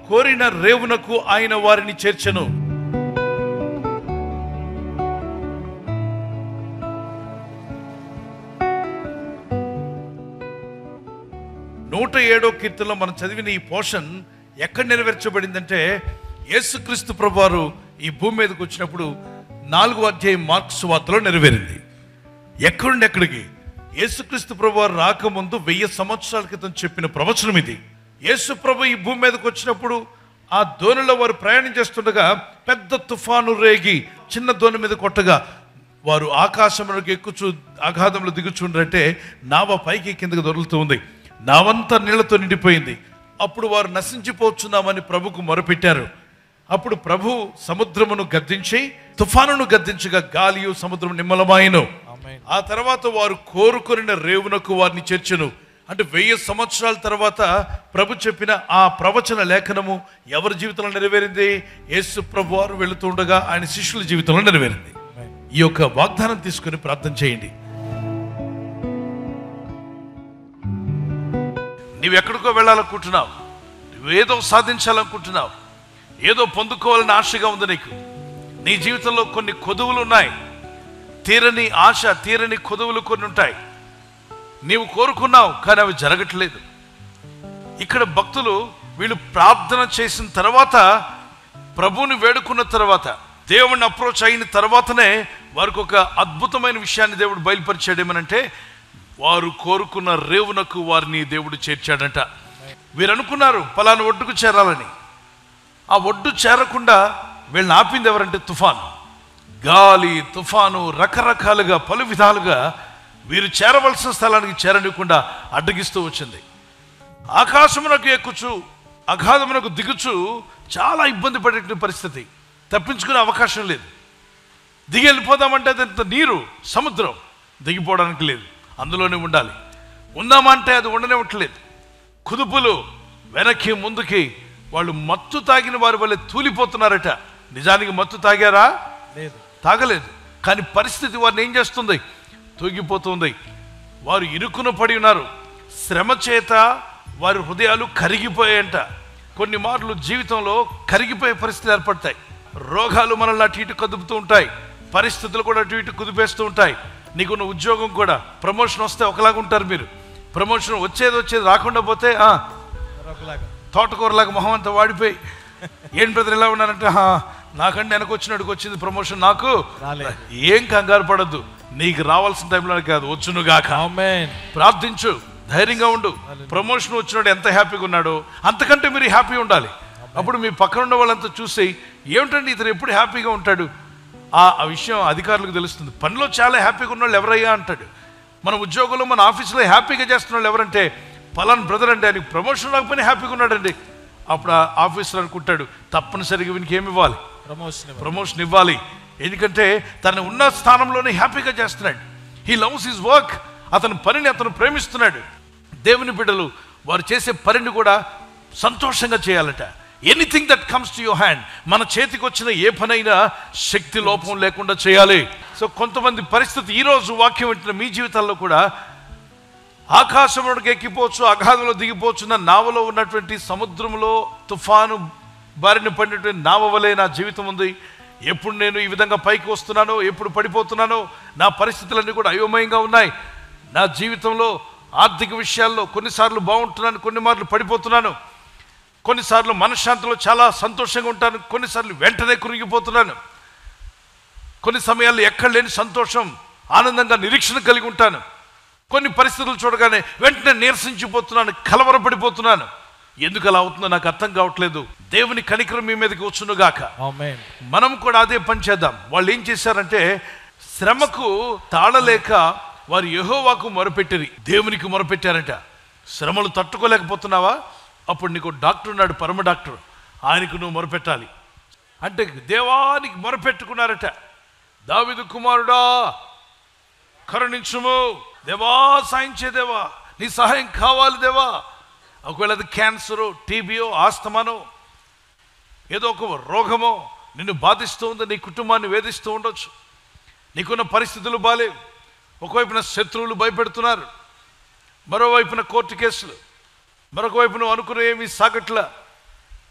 కోరిన రేవునకు ఆయన వారిని చేర్చెను నూట ఏడో కీర్తనలో మనం చదివిన ఈ పోర్షన్ ఎక్కడ నెరవేర్చబడిందంటే యేసుక్రీస్తు ప్రభువారు ఈ భూమి మీదకి వచ్చినప్పుడు నాలుగో అధ్యాయం మార్క్స్ వార్తలో నెరవేరింది ఎక్కడుండి ఎక్కడికి యేసుక్రీస్తు ప్రభువారు రాకముందు వెయ్యి సంవత్సరాల క్రితం చెప్పిన ప్రవచనం ఇది యేసు ప్రభు ఈ భూమి మీదకి వచ్చినప్పుడు ఆ దోణిలో వారు ప్రయాణం చేస్తుండగా పెద్ద తుఫాను రేగి చిన్న దోణి మీద కొట్టగా వారు ఆకాశంలోకి ఎక్కుచు అగాధంలో దిగుచుండ్రంటే నావ పైకి కిందకి దొరుకుతూ ఉంది నావంతా నీళ్లతో నిండిపోయింది అప్పుడు వారు నశించిపోతున్నామని ప్రభుకు మొరపెట్టారు అప్పుడు ప్రభు సముద్రమును గద్దించి తుఫానును గద్దించగా గాలియు సముద్రం నిమ్మలమాయను ఆమేన్. ఆ తర్వాత వారు కోరుకొనిన రేవునకు వారిని చేర్చెను అంటే వెయ్యి సంవత్సరాల తర్వాత ప్రభు చెప్పిన ఆ ప్రవచన లేఖనము ఎవరి జీవితంలో నెరవేరింది యేసు ప్రభు వారు వెళుతుండగా ఆయన శిష్యుల జీవితంలో నెరవేరింది ఆమేన్. ఈ యొక్క వాగ్దానం తీసుకుని ప్రార్థన చేయండి నీవు ఎక్కడికో వెళ్ళాలనుకుంటున్నావు నువ్వు ఏదో సాధించాలనుకుంటున్నావు ఏదో పొందుకోవాలని ఆశగా ఉంది నీకు నీ జీవితంలో కొన్ని కొదువులు ఉన్నాయి తీరని ఆశ తీరని కొదువులు కొన్ని ఉంటాయి నీవు కోరుకున్నావు కానీ అవి జరగట్లేదు ఇక్కడ భక్తులు వీళ్ళు ప్రార్థన చేసిన తర్వాత ప్రభువుని వేడుకున్న తర్వాత దేవుణ్ణి అప్రోచ్ అయిన తర్వాతనే వారికి ఒక అద్భుతమైన విషయాన్ని దేవుడు బయలుపరిచాడు ఏమనంటే వారు కోరుకున్న రేవునకు వారిని దేవుడు చేర్చాడంట వీరు అనుకున్నారు పలానా ఒడ్డుకు చేరాలని ఆ ఒడ్డు చేరకుండా వీళ్ళని ఆపింది ఎవరంటే తుఫాను గాలి తుఫాను రకరకాలుగా పలు విధాలుగా వీరు చేరవలసిన స్థలానికి చేరనివ్వకుండా అడ్డగిస్తూ వచ్చింది ఆకాశమునకు ఎక్కుచు అగాధమునకు దిగుచు చాలా ఇబ్బంది పడే పరిస్థితి తప్పించుకునే అవకాశం లేదు దిగి వెళ్ళిపోదామంటే అది ఎంత నీరు సముద్రం దిగిపోవడానికి లేదు అందులోనే ఉండాలి ఉందామంటే అది ఉండనివ్వట్లేదు కుదుపులు వెనక్కి ముందుకి వాళ్ళు మత్తు తాగిన వారి వల్ల తూలిపోతున్నారట నిజానికి మత్తు తాగారా లేదు తాగలేదు కానీ పరిస్థితి వారిని ఏం చేస్తుంది తూగిపోతుంది వారు ఇరుకున పడి ఉన్నారు శ్రమ చేత వారి హృదయాలు కరిగిపోయాయంట కొన్ని మార్లు జీవితంలో కరిగిపోయే పరిస్థితులు ఏర్పడతాయి రోగాలు మనల్ని అటు ఇటు కదుపుతూ ఉంటాయి పరిస్థితులు కూడా అటు ఇటు కుదిపేస్తూ ఉంటాయి నీకున్న ఉద్యోగం కూడా ప్రమోషన్ వస్తే ఒకలాగా ఉంటారు మీరు ప్రమోషన్ వచ్చేది వచ్చేది రాకుండా పోతే "ఆ, మరొకలాగా తోటకూరలాగా మొహం అంతా వాడిపోయి ఏం బ్రదర్ ఎలా ఉన్నారంటే "హా, నాకంటే వెనక వచ్చినట్టుకు వచ్చింది ప్రమోషన్ నాకు రాలేదు. ఏం కంగారు పడద్దు నీకు రావాల్సిన టైంలో కాదు వచ్చును గాక ఆమేన్ ప్రార్థించు ధైర్యంగా ఉండు ప్రమోషన్ వచ్చినాడు ఎంత హ్యాపీగా ఉన్నాడో అంతకంటే మీరు హ్యాపీ ఉండాలి అప్పుడు మీ పక్కన ఉన్న వాళ్ళంతా చూసి ఏమిటండి ఇతను ఎప్పుడు హ్యాపీగా ఉంటాడు ఆ ఆ విషయం అధికారులకు తెలుస్తుంది పనిలో చాలా హ్యాపీగా ఉన్న వాళ్ళు ఎవరయ్యా అంటాడు మన ఉద్యోగంలో మన ఆఫీసులో హ్యాపీగా చేస్తున్న వాళ్ళు ఎవరంటే పలాన్ బ్రదర్ అండి ఆయనకి ప్రమోషన్ రాకపోయినా హ్యాపీగా ఉన్నాడండి అప్పుడు ఆ ఆఫీసర్ అనుకుంటాడు తప్పనిసరిగా వీనికి ఏమి ఇవ్వాలి ప్రమోషన్ ఇవ్వండి. ప్రమోషన్ ఇవ్వాలి ఎందుకంటే తన ఉన్న స్థానంలోనే హ్యాపీగా చేస్తున్నాడు హీ లవ్స్ హిజ్ వర్క్ అతని పనిని అతను ప్రేమిస్తున్నాడు దేవుని బిడ్డలు వారు చేసే పనిని కూడా సంతోషంగా చేయాలట anything that comes to your hand మన చేతికి వచ్చిన ఏ పనైనా శక్తి లోపం లేకుండా చేయాలి సో కొంతమంది పరిస్థితి ఈరోజు వాక్యం వింటున్న మీ జీవితాల్లో కూడా ఆకాశంలోకి ఎక్కిపోవచ్చు అగాధంలో దిగిపోచున్న నావలో ఉన్నటువంటి సముద్రంలో తుఫాను బారిన పడినటువంటి నావ వలె నా జీవితం ఉంది ఎప్పుడు నేను ఈ విధంగా పైకి వస్తున్నానో ఎప్పుడు పడిపోతున్నానో నా పరిస్థితులన్నీ కూడా అయోమయంగా ఉన్నాయి నా జీవితంలో ఆర్థిక విషయాల్లో కొన్నిసార్లు బాగుంటున్నాను కొన్ని మార్లు పడిపోతున్నాను కొన్నిసార్లు మనశ్శాంతిలో చాలా సంతోషంగా ఉంటాను కొన్నిసార్లు వెంటనే కురిగిపోతున్నాను కొన్ని సమయాల్లో ఎక్కడ లేని సంతోషం ఆనందంగా నిరీక్షణ కలిగి ఉంటాను కొన్ని పరిస్థితులు చూడగానే వెంటనే నీరసించిపోతున్నాను కలవరపడిపోతున్నాను ఎందుకు అలా అవుతుందో నాకు అర్థం కావట్లేదు దేవుని కనికరం మీ మీదకి వచ్చునుగాక ఆమేన్ మనం కూడా అదే పని చేద్దాం వాళ్ళు ఏం చేశారంటే శ్రమకు తాళలేక వారు యెహోవాకు మొరపెట్టిరి దేవునికి మొరపెట్టారంట శ్రమలు తట్టుకోలేకపోతున్నావా అప్పుడు నీకు డాక్టర్ ఉన్నాడు పరమ డాక్టర్ ఆయనకు నువ్వు మొరపెట్టాలి అంటే దేవానికి మొరపెట్టుకున్నారట దావిదు కుమారుడా కరుణించుము దేవా సాయించే దేవా నీ సహాయం కావాలి దేవా ఒకవేళ అది క్యాన్సరో టీబీయో ఆస్తమానో ఏదో ఒక రోగమో నిన్ను బాధిస్తూ ఉంది నీ కుటుంబాన్ని వేధిస్తూ ఉండొచ్చు నీకున్న పరిస్థితులు బాలేవు ఒకవైపున శత్రువులు భయపెడుతున్నారు మరోవైపున కోర్టు కేసులు మరొక వైపు నువ్వు అనుకున్న ఏమీ సాగట్ల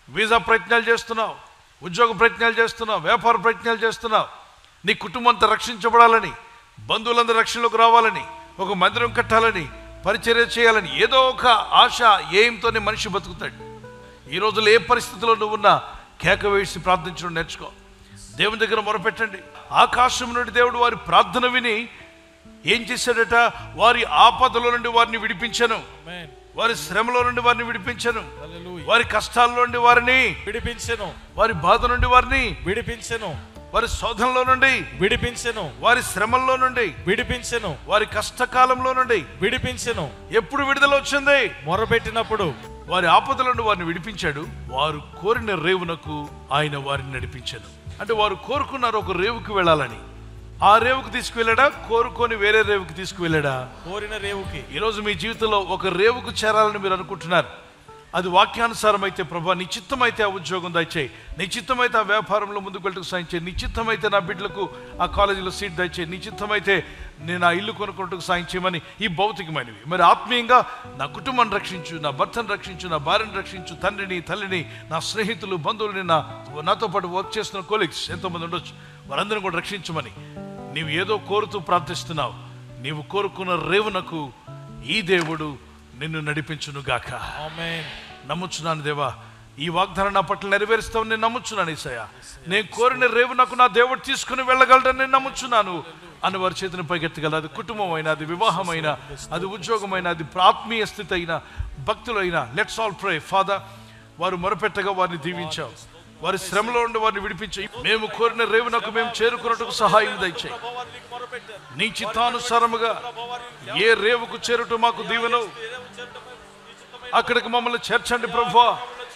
వీసా ప్రయత్నాలు చేస్తున్నావు ఉద్యోగ ప్రయత్నాలు చేస్తున్నావు వ్యాపార ప్రయత్నాలు చేస్తున్నావు నీ కుటుంబం అంతా రక్షించబడాలని బంధువులందరూ రక్షణలోకి రావాలని ఒక మందిరం కట్టాలని పరిచర్య చేయాలని ఏదో ఒక ఆశ ఏంతోనే మనిషి బతుకుతాడు ఈ రోజుల్లో ఏ పరిస్థితిలో నువ్వున్నా కేక వేసి ప్రార్థించడం నేర్చుకో దేవుని దగ్గర మొరపెట్టండి ఆకాశం నుండి దేవుడు వారి ప్రార్థన విని ఏం చేశాడట వారి ఆపదలో నుండి వారిని విడిపించను ఆమేన్ వారి శ్రమలో నుండి వారిని విడిపించను హల్లెలూయా వారి కష్టాల నుండి వారిని విడిపించెను వారి బాధ నుండి వారిని విడిపించెను వారి శోధనలో నుండి విడిపించెను వారి శ్రమల్లో నుండి విడిపించెను వారి కష్టకాలంలో నుండి విడిపించెను ఎప్పుడు విడుదల వచ్చింది మొరపెట్టినప్పుడు వారి ఆపదల నుండి వారిని విడిపించాడు వారు కోరిన రేవునకు ఆయన వారిని నడిపించాడు అంటే వారు కోరుకున్నారు ఒక రేవుకి వెళ్ళాలని ఆ రేవుకు తీసుకువెళ్ళాడా కోరుకొని వేరే రేవుకి తీసుకువెళ్ళాడా కోరిన రేవుకి ఈరోజు మీ జీవితంలో ఒక రేవుకు చేరాలని మీరు అనుకుంటున్నారు అది వాక్యానుసారం అయితే ప్రభా నీ చిత్తం అయితే ఆ ఉద్యోగం దయచేయి నీ చిత్తం అయితే ఆ వ్యాపారంలో ముందుకు వెళ్ళటకు సాయం చేయి నీ చిత్తం అయితే నా బిడ్డలకు ఆ కాలేజీలో సీట్ దయచేయి నీ చిత్తం అయితే నేను ఆ ఇల్లు కొనుక్కుంటూ సాయం చేయమని ఈ భౌతికమైనవి మరి ఆత్మీయంగా నా కుటుంబాన్ని రక్షించు నా భర్తను రక్షించు నా భార్యను రక్షించు తండ్రిని తల్లిని నా స్నేహితులు బంధువులని నా నాతో పాటు వర్క్ చేస్తున్న కొలీగ్స్ ఎంతోమంది ఉండొచ్చు వారందరిని కూడా రక్షించమని నీవు ఏదో కోరుతూ ప్రార్థిస్తున్నావు నీవు కోరుకున్న రేవునకు ఈ దేవుడు నిన్ను నడిపించును గాక ఆమేన్ నమ్ముచున్నాను దేవా ఈ వాగ్దానం నా పట్ల నెరవేరుస్తావు నేను నమ్ముచున్నాను ఈసయ్య నేను కోరిన రేవు నాకు నా దేవుడు తీసుకుని వెళ్ళగలడని నేను నమ్ముచున్నాను అని వారి చేతిని పైకెత్తగలదు అది కుటుంబం అయినా అది వివాహమైన అది ఉద్యోగమైన అది ఆత్మీయ స్థితి అయినా భక్తులైనా లెట్స్ ఆల్ ప్రే ఫాదర్ వారు మొరపెట్టగా వారిని దీవించావు వారి శ్రమలో ఉండి వారిని విడిపించి మేము కోరిన రేవునకు మేము చేరుకున్నట్టుకు సహాయం దయచేయి నీ చిత్తానుసారముగా ఏ రేవుకు చేరుట మాకు దీవెను అక్కడికి మమ్మల్ని చేర్చండి ప్రభా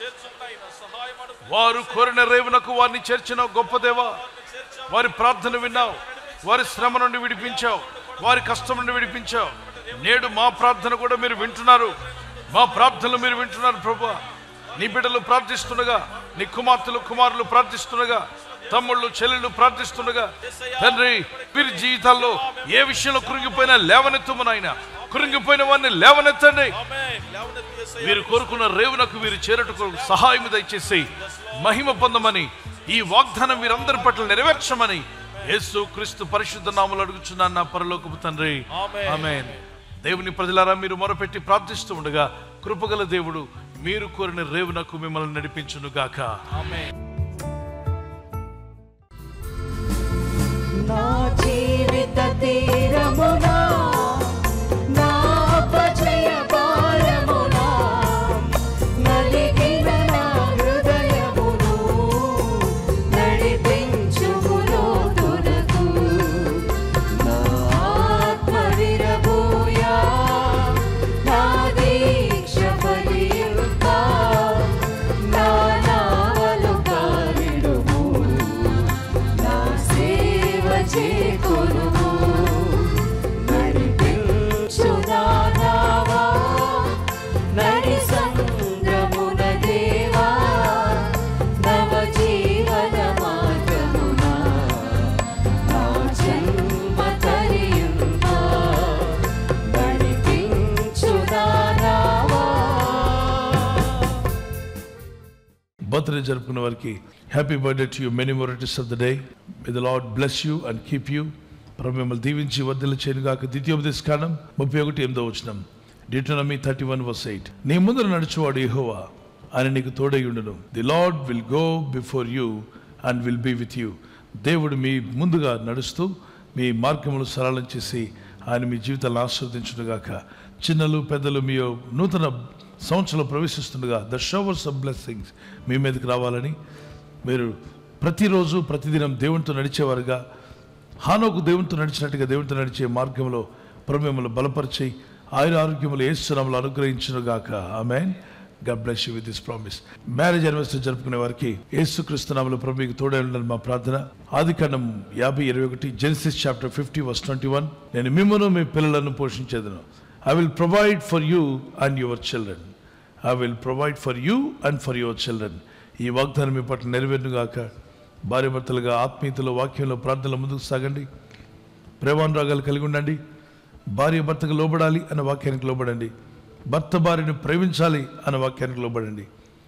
వారు కోరిన రేవునకు వారిని చేర్చిన గొప్ప దేవా వారి ప్రార్థన విన్నావు వారి శ్రమ నుండి విడిపించావు వారి కష్టం నుండి విడిపించావు నేడు మా ప్రార్థన కూడా మీరు వింటున్నారు మా ప్రార్థనలు మీరు వింటున్నారు ప్రభా నీ బిడ్డలు ప్రార్థిస్తుండగా నీ కుమార్తెలు కుమారులు ప్రార్థిస్తుండగా తమ్ముళ్ళు చెల్లెళ్ళు ప్రార్థిస్తుండగా తండ్రి వీరి జీవితాల్లో ఏ విషయంలో కురింగిపోయినా లేవనెత్తము నాయన కురింగిపోయిన వారిని లేవనెత్తండి ఆమేన్ లేవనెత్తి యేసయ్య. వీరు కోరుకున్న రేవునకు వీరు చేరటకు సహాయం దయచేసి మహిమ పొందమని ఈ వాగ్దానం వీరందరి పట్ల నెరవేర్చమని యేసు క్రీస్తు పరిశుద్ధ నామలు అడుగుచున్నాను నా పరలోకపు తండ్రి ఆమేన్. ఆమేన్ దేవుని ప్రజలారా మీరు మొరపెట్టి ప్రార్థిస్తూ ఉండగా కృపగల దేవుడు మీరు కోరిన రేవునకు మిమ్మల్ని నడిపించును గాక ఆమేన్ నా జీవిత తీరమునా నా అపజయ భారమునా నలిగిన నా హృదయమును నడిపించుములో తునకు నా ఆత్మ విరబోయా నా దీక్ష ఫలింప నా నావలు కారిడుము నా సేవ చేకొనుము నడిపించుదానావా నడి సంద్రమున దేవా నవ జీవన మార్గమునా నా జన్మ తరియుంప నడిపించుదానావా బర్త్డే జరుపుకున్న వారికి happy birthday to you many more returns of the day may the lord bless you and keep you ప్రభు మిమ్మల్ని దీవించి వర్ధలు చేయను కాక ద్వితీయోపదేశ కాలం ముప్పై ఒకటి ఎనిమిదో వచ్చినాం Deuteronomy thirty one verse eight నీ ముందర నడుచువాడు యెహోవా ఆయన నీకు తోడయుండును the lord will go before you and will be with you దేవుడు మీ ముందుగా నడుస్తూ మీ మార్గములు సరళం చేసి ఆయన మీ జీవితాలను ఆస్వాదించునుగాక చిన్నలు పెద్దలు మీ నూతన సంవత్సరంలో ప్రవేశిస్తుండగా ద షవర్స్ ఆఫ్ బ్లెస్సింగ్స్ మీ మీదకి రావాలని మీరు ప్రతిరోజు ప్రతిదినం దేవునితో నడిచేవారుగా హానోకు దేవునితో నడిచినట్టుగా దేవునితో నడిచే మార్గంలో ప్రభు బలపరిచి ఆయుర ఆరోగ్యములు ఏసునామలు అనుగ్రహించునుగాక ఆమె God bless you with this promise marriage anniversary జరుపుకునే వారికి యేసుక్రీస్తు నామలు ప్రభుకి తోడే ఉండాలి మా ప్రార్థన ఆది కాండం యాభై ఇరవై ఒకటి Genesis chapter fifty verse twenty one నేను మిమ్మను మీ పిల్లలను పోషించేదను I will provide for you and your children I will provide for you and for your children ఈ వాగ్దానం మీ పట్ల నెరవేరునుగాక భార్య భర్తలుగా ఆత్మీయతలో వాక్యంలో ప్రార్థనలో ముందుకు సాగండి ప్రేమానురాగాలు కలిగి ఉండండి భార్య భర్తకు లోబడాలి అన్న వాక్యానికి లోబడండి భర్త భార్యను ప్రేమించాలి అన్న వాక్యానికి లోబడండి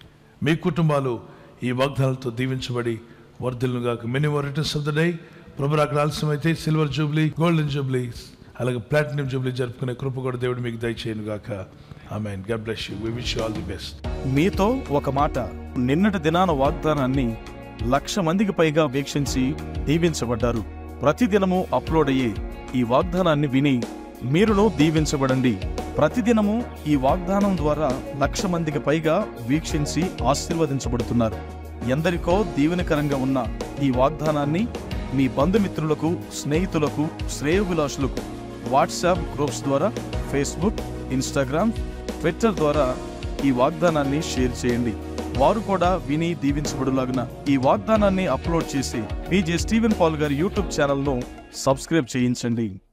మీ కుటుంబాలు ఈ వాగ్దానాలతో దీవించబడి వర్ధిల్లుగాక many more returns of the day ప్రభు అక్కడ ఆలస్యమైతే సిల్వర్ జూబ్లీ గోల్డెన్ జూబ్లీ అలాగే ప్లాటినం జూబ్లీ జరుపుకునే కృప కూడా దేవుడు మీకు దయచేయను గాక amen God bless you we wish you all the best మీతో ఒక మాట నిన్నటి దినాన వాగ్దానాన్ని లక్ష మందికి పైగా వీక్షించి దీవించబడ్డారు ప్రతిదినము అప్లోడ్ అయ్యే ఈ వాగ్దానాన్ని విని మీరును దీవించబడండి ప్రతిదినము ఈ వాగ్దానం ద్వారా లక్ష మందికి పైగా వీక్షించి ఆశీర్వదించబడుతున్నారు ఎందరికో దీవెనకరంగా ఉన్న ఈ వాగ్దానాన్ని మీ బంధుమిత్రులకు స్నేహితులకు శ్రేయోభిలాషులకు వాట్సాప్ గ్రూప్స్ ద్వారా ఫేస్బుక్ ఇన్స్టాగ్రామ్ ట్విట్టర్ ద్వారా ఈ వాగ్దానాన్ని షేర్ చేయండి వారు కూడా విని దీవించబడులాగున ఈ వాగ్దానాన్ని అప్లోడ్ చేసి పీజే స్టీవెన్ పాల్ గారి యూట్యూబ్ ఛానల్ను సబ్స్క్రైబ్ చేయించండి